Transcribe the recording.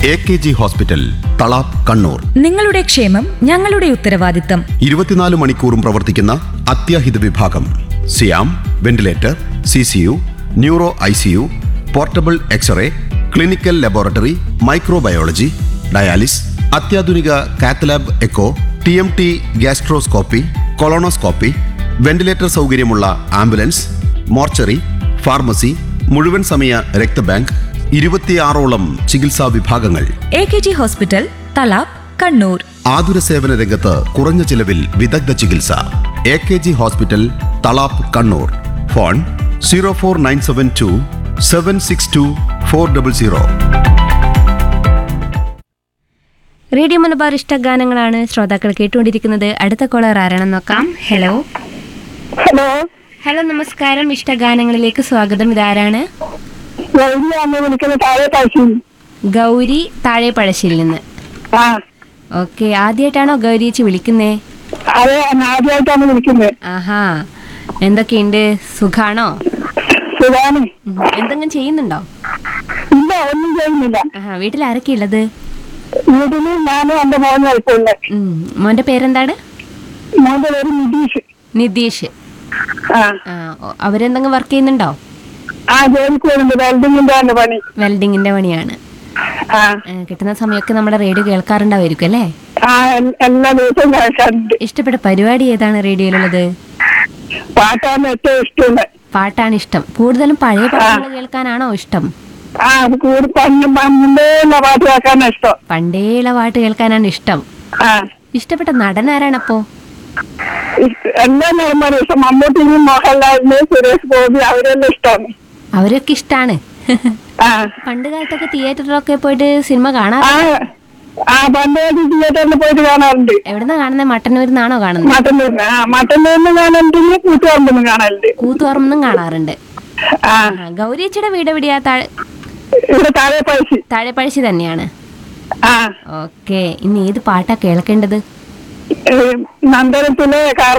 A K G hospital Thalap Kannur നിങ്ങളുടെ ക്ഷേമം ഞങ്ങളുടെ ഉത്തരവാദിത്തം ഇരുപത്തിനാല് മണിക്കൂറും പ്രവർത്തിക്കുന്ന അത്യാഹിത വിഭാഗം സിയാം ventilator C C U neuro I C U portable x-ray clinical laboratory microbiology dialysis അത്യാധുനിക cath lab echo T M T gastroscopy colonoscopy ventilator സൗകര്യമുള്ള ആംബുലൻസ് മോർച്ചറി ഫാർമസി മുഴുവൻ സമയ രക്തബാങ്ക് ഇരുപത്തിയാറോളം ചികിത്സാ വിഭാഗങ്ങൾ A K G hospital Thalap Kannur ആതുര സേവന രംഗത്ത് കുറഞ്ഞ ചിലവിൽ വിദഗ്ധ ചികിത്സ A K G hospital Thalap Kannur phone zero four nine seven two seven six two four double zero radio Malabar ഇഷ്ടഗാനങ്ങളാണ് ശ്രോതാക്കൾ കേട്ടുകൊണ്ടിരിക്കുന്നത് അടുത്ത കോളർ ആരാണെന്ന് നോക്കാം ഹലോ ഹലോ ഹലോ നമസ്കാരം ഇഷ്ടഗാനങ്ങളിലേക്ക് സ്വാഗതം ഇതാരാണ് ഗൗരിയാണ് വിളിക്കുന്നത് താഴെ കാശി ഗൗരി താഴെ പഴശ്ശിയിൽ നിന്ന് ആ ഓക്കെ ആദ്യമായിട്ടാണോ ഗൗരിയേച്ചി വിളിക്കുന്നേ അതെ ഞാൻ ആദ്യമായിട്ടാണ് വിളിക്കുന്നത് ആഹാ എന്തൊക്കെയുണ്ട് സുഖാണോ സുഖാണ് ഉം, എന്തെങ്കിലും ചെയ്യുന്നുണ്ടോ ഇല്ല ഒന്നും ചെയ്യുന്നില്ല ആഹാ വീട്ടിൽ ആരൊക്കെ ഉള്ളത് വീട്ടില് ഞാനും എന്റെ മോനും അയപ്പുണ്ട് ഉം, മോന്റെ പേരെന്താണ് മോന്റെ പേര് നിതീഷ് നിതീഷ് ആ ആ ഓ, അവരെന്തെങ്കിലും വർക്ക് ചെയ്യുന്നുണ്ടോ ആ ജോലിക്ക് വരുന്നുണ്ട് വെൽഡിങ്ങിന്റെ ആണ് പണി വെൽഡിങ്ങിന്റെ പണിയാണ് ആ ആ, കിട്ടുന്ന സമയമൊക്കെ നമ്മുടെ റേഡിയോ കേൾക്കാറുണ്ടാവുമായിരിക്കും അല്ലേ ആ എൽ- എല്ലാ ദിവസവും കേൾക്കാറുണ്ട് ഇഷ്ടപ്പെട്ട പരിപാടി ഏതാണ് റേഡിയോയിലുള്ളത് പാട്ടാണ് ഏറ്റവും ഇഷ്ടമുണ്ട് പാട്ടാണ് ഇഷ്ടം കൂടുതലും പഴയ പാട്ടുകൾ കേൾക്കാനാണോ ഇഷ്ടം ആ കൂടി പണ്ട് പണ്ടേ ഉള്ള പാട്ട് കേൾക്കാനാ ഇഷ്ടം പണ്ടേയുള്ള പാട്ട് കേൾക്കാനാണ് ഇഷ്ടം ആ ഇഷ്ടപ്പെട്ട നടൻ ആരാണപ്പോ ഇഷ്ട- എല്ലാ നിർമ്മാണം ഇഷ്ടം മമ്മൂട്ടിനും മോഹൻലാലിന് സുരേഷ് ഗോപി അവരെല്ലാം ഇഷ്ടമാണ് അവരൊക്കെ ഇഷ്ടാണ് ആ പണ്ട് കാലത്തൊക്കെ തിയേറ്ററിലൊക്കെ പോയിട്ട് സിനിമ ആ കാണാറ് ആ പണ്ട് തിയേറ്ററിൽ പോയിട്ട് കാണാറുണ്ട് എവിടുന്നാ കാണുന്നത് മട്ടന്നൂരിൽ നിന്നാണോ കാണുന്നത് മട്ടന്നൂരിന് ആ മട്ടന്നൂരിന് കാണാറുണ്ടെങ്കിൽ കൂത്തുപറമ്പെന്ന് കാണാറുണ്ട് കൂത്തുപറമ്പെന്നും കാണാറുണ്ട് ആ ആ, ഗൗരിയച്ചിയുടെ വീട് എവിടെയാ താഴെ ഇവിടെ താഴെ പൈസ താഴെ പഴശ്ശി തന്നെയാണ് ആ ഓക്കെ ഇനി ഏത് പാട്ടാ കേൾക്കേണ്ടത് ഏ, നന്ദനത്തിലെ കാർ